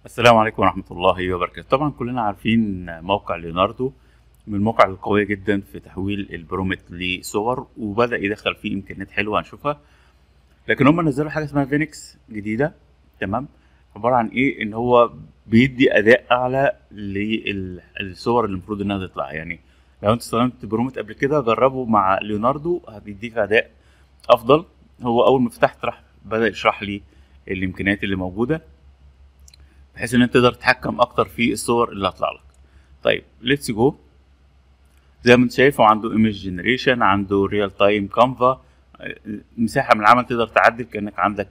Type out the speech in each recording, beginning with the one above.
السلام عليكم ورحمة الله وبركاته طبعا كلنا عارفين موقع ليوناردو من المواقع القوية جدا في تحويل البرومت لصور وبدأ يدخل فيه إمكانيات حلوة هنشوفها لكن هم نزلوا حاجة اسمها فينيكس جديدة تمام عبارة عن إيه إن هو بيدي أداء أعلى للصور اللي المفروض إنها تطلع يعني لو أنت استخدمت برومت قبل كده جربه مع ليوناردو هتديك أداء أفضل هو أول ما فتحت راح بدأ يشرح لي الإمكانيات اللي موجودة بحيث ان انت تقدر تتحكم اكتر في الصور اللي هتطلع لك طيب ليتس جو زي ما انت شايف هو عنده ايمج جنريشن عنده ريال تايم كانفا مساحه من العمل تقدر تعدل كانك عندك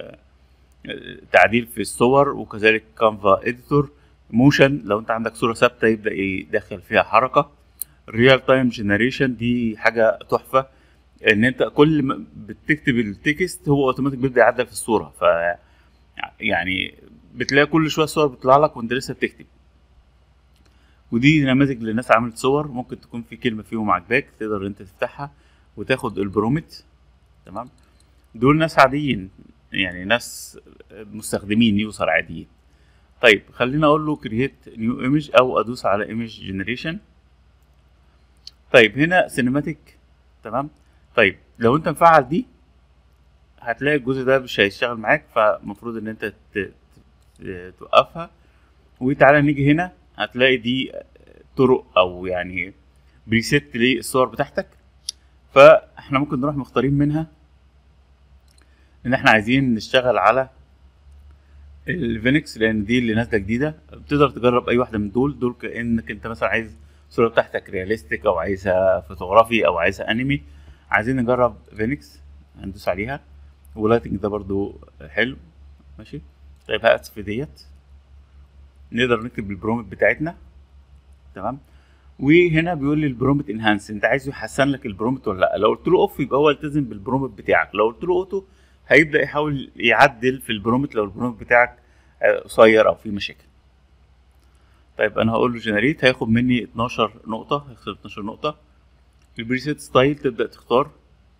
تعديل في الصور وكذلك كانفا اديتور موشن لو انت عندك صوره ثابته يبدا يدخل فيها حركه ريال تايم جنريشن دي حاجه تحفه ان انت كل ما بتكتب التكست هو اوتوماتيك بيبدا يعدل في الصوره ف يعني بتلاقي كل شويه صور بتطلع لك وانت لسه بتكتب ودي نماذج لناس عملت صور ممكن تكون في كلمه فيهم عجباك تقدر انت تفتحها وتاخد البرومت تمام دول ناس عاديين يعني ناس مستخدمين يوزر عاديين طيب خلينا اقول له كرييت نيو ايمج او ادوس على ايمج جنريشن طيب هنا سينماتيك تمام طيب لو انت مفعل دي هتلاقي الجزء ده مش هيشتغل معاك فالمفروض ان انت توقفها وتعالى نيجي هنا هتلاقي دي طرق او يعني بريسيت للصور بتاعتك فاحنا ممكن نروح مختارين منها ان احنا عايزين نشتغل على الفينكس لان دي اللي نازله جديده بتقدر تجرب اي واحده من دول دول كانك انت مثلا عايز الصوره بتاعتك رياليستيك او عايزها فوتوغرافي او عايزها انمي عايزين نجرب فينكس هندوس عليها ولايتنج ده برضو حلو ماشي طيب هقف في ديت نقدر نكتب البرومت بتاعتنا تمام وهنا بيقول لي البرومت انهانس انت عايزه يحسن لك البرومت ولا لا لو قلت له اوف يبقى هو يلتزم بالبرومت بتاعك لو قلت له اوتو هيبدا يحاول يعدل في البرومت لو البرومت بتاعك قصير او فيه مشاكل طيب انا هقول له جنريت هياخد مني 12 نقطه هيختار 12 نقطه البريسيت ستايل تبدا تختار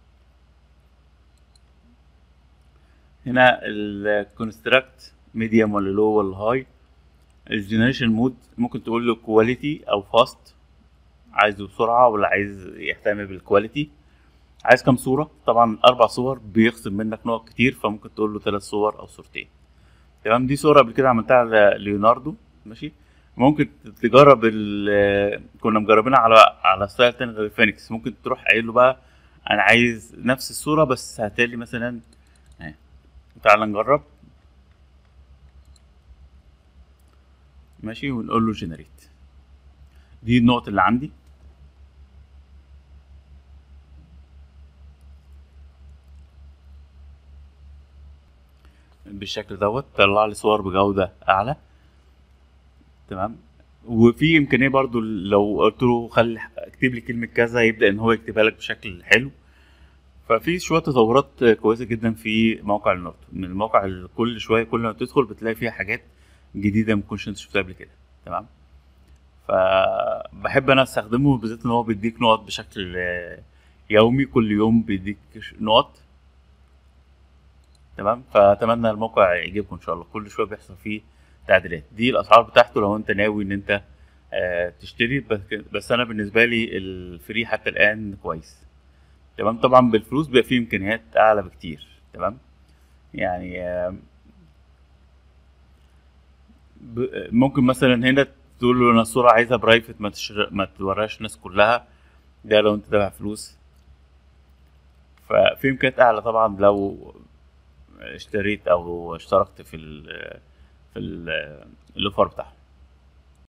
هنا الكونستراكت ميديوم ولا لو ولا هاي الجنريشن مود ممكن تقول له كواليتي او فاست عايزه بسرعه ولا عايز يهتم بالكواليتي عايز كام صوره طبعا اربع صور بيخصم منك نقط كتير فممكن تقول له ثلاث صور او صورتين تمام دي صوره قبل كده عملتها على ليوناردو ماشي ممكن تجرب كنا مجربينها على على ستايل تاني غير فينيكس ممكن تروح قايل له بقى انا عايز نفس الصوره بس هاتلي مثلا اهي تعال نجرب ماشي ونقول له جنريت دي النقط اللي عندي بالشكل دوت طلع لي صور بجودة أعلى تمام وفي إمكانية برضو لو قلت له خلي اكتب لي كلمة كذا يبدأ إن هو يكتبها لك بشكل حلو ففي شويه تطورات كويسه جدا في موقع النورد من الموقع اللي كل شويه كل ما تدخل بتلاقي فيها حاجات جديده ما كنتش انت شفتها قبل كده تمام فبحب انا استخدمه بالذات ان هو بيديك نقط بشكل يومي كل يوم بيديك نقط تمام فاتمنى الموقع يعجبكم ان شاء الله كل شويه بيحصل فيه تعديلات دي الاسعار بتاعته لو انت ناوي ان انت تشتري بس انا بالنسبه لي الفري حتى الان كويس تمام طبعا بالفلوس بيبقى فيه امكانيات اعلى بكتير تمام يعني ممكن مثلا هنا تقول له انا الصوره عايزها برايفت ما تشر... ما توريهاش الناس كلها ده لو انت دافع فلوس ففي امكانيات اعلى طبعا لو اشتريت او اشتركت في ال في ال الاوفر بتاعهم